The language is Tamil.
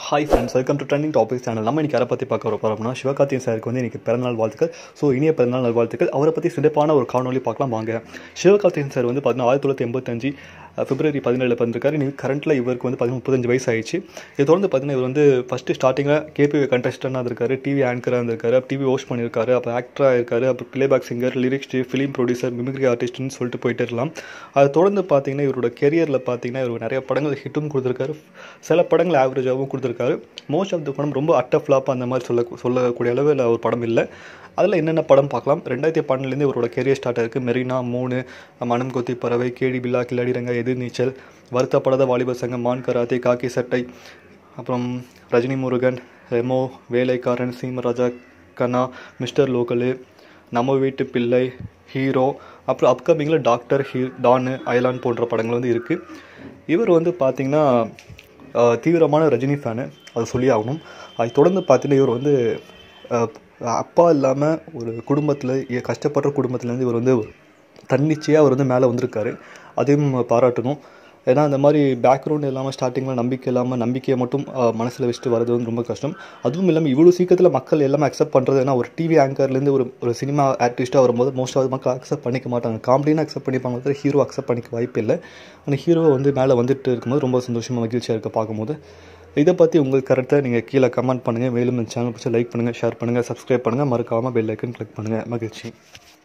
hi friends welcome to trending topic channel நம்ம இன்னைக்கு யாரை பற்றி பார்க்க வர போகிறோம்னா சிவகார்த்திகேயன் சாருக்கு வந்து இன்னைக்கு பிறந்தநாள் வாழ்த்துக்கள் ஸோ இனிய பிறந்தநாள் நல் வாழ்த்துக்கள் அவரை பற்றி சிறப்பான ஒரு காணொலி பார்க்கலாம் வாங்க சிவகார்த்திகேயன் சார் வந்து பார்த்தீங்கன்னா ஆயிரத்தி தொள்ளாயிரத்தி எண்பத்தஞ்சு பிப்ரவரி பதினேழு பிறந்திருக்காரு இன்னைக்கு கரண்ட்டில் இவருக்கு வந்து பார்த்தீங்கன்னா முப்பத்தஞ்சு வயசு ஆயிடுச்சு இது தொடர்ந்து பார்த்தீங்கன்னா இவர் வந்து ஃபஸ்ட்டு ஸ்டார்டிங்கில் கேபி கண்டஸ்டண்டாக இருக்காரு டிவி ஆங்கராக இருந்திருக்காரு டிவி ஹோஸ்ட் பண்ணியிருக்காரு அப்புறம் ஆக்டராக இருக்காரு அப்புறம் playback singer lyrics film producer mimicry ஆர்டிஸ்ட்னு சொல்லிட்டு போயிட்டு இருக்கலாம் அதை தொடர்ந்து பார்த்தீங்கன்னா இவரோட கெரியரில் பார்த்தீங்கன்னா இவர் நிறைய படங்கள் ஹிட்டும் கொடுத்துருக்காரு சில படங்கள் ஆவரேஜாகவும் கொடுத்துருக்காரு மோஸ்ட் ஆஃப் த படம் ரொம்ப அட்ட ஃப்ளாப் அந்த மாதிரி சொல்ல சொல்லக்கூடிய அளவில் ஒரு படம் இல்லை அதில் என்னென்ன படம் பார்க்கலாம் ரெண்டாயிரத்தி பன்னெண்டுலேருந்து இவரோட கெரியர் ஸ்டார்ட் ஆயிருக்கு மெரினா மூணு மனம் கொத்தி பறவை கேடி பில்லா கில்லாடி ரங்க எதிர்நீச்சல் வருத்தப்படாத வாலிபர் சங்கம் மான் கராத்தே காக்கி சட்டை அப்புறம் ரஜினி முருகன் ரெமோ வேலைக்காரன் சீமராஜா கண்ணா மிஸ்டர் லோக்கலு நம்ம வீட்டு பிள்ளை ஹீரோ அப்புறம் அப்கமிங்கில் டாக்டர் ஹீ டானு அயலான் போன்ற படங்கள் வந்து இருக்குது இவர் வந்து பார்த்திங்கன்னா ஆஹ், தீவிரமான ரஜினி ஃபேனு அது சொல்லி ஆகணும் அதை தொடர்ந்து பார்த்தீங்கன்னா இவர் வந்து ஆஹ், அப்பா இல்லாமல் ஒரு குடும்பத்தில் கஷ்டப்படுற குடும்பத்துலேருந்து இவர் வந்து தன்னிச்சையாக அவர் வந்து மேலே வந்திருக்காரு அதையும் பாராட்டணும் ஏன்னா அந்த மாதிரி பேக்ரவுண்ட் இல்லாமல் ஸ்டார்டிங்கில் நம்பிக்கை இல்லாமல் நம்பிக்கையை மட்டும் மனசில் வச்சுட்டு வரது வந்து ரொம்ப கஷ்டம் அதுவும் இல்லாமல் இவ்வளோ சீக்கிரத்தில் மக்கள் எல்லாமே அக்செப்ட் பண்ணுறது ஏன்னா ஒரு டிவி ஆங்கர்லேருந்து ஒரு ஒரு சினிமா ஆர்டிஸ்ட்டாக வரும்போது மோஸ்ட் ஆஃப் மக்கள் அக்செப்ட் பண்ணிக்க மாட்டாங்க காமெடினா அக்செப்ட் பண்ணிப்பாங்க தவிர ஹீரோ அக்செப்ட் பண்ணிக்க வாய்ப்பு இல்லை அந்த ஹீரோ வந்து மேலே வந்துட்டு இருக்கும்போது ரொம்ப சந்தோஷமாக மகிழ்ச்சியாக இருக்க பார்க்கும்போது இதை பற்றி உங்கள் கருத்தை நீங்கள் கீழே கமெண்ட் பண்ணுங்கள் மேலும் இந்த சேனல் பிடிச்சா லைக் பண்ணுங்கள் ஷேர் பண்ணுங்கள் சப்ஸ்கிரைப் பண்ணுங்கள் மறக்காமல் பெல் ஐக்கன் கிளிக் பண்ணுங்கள் மகிழ்ச்சி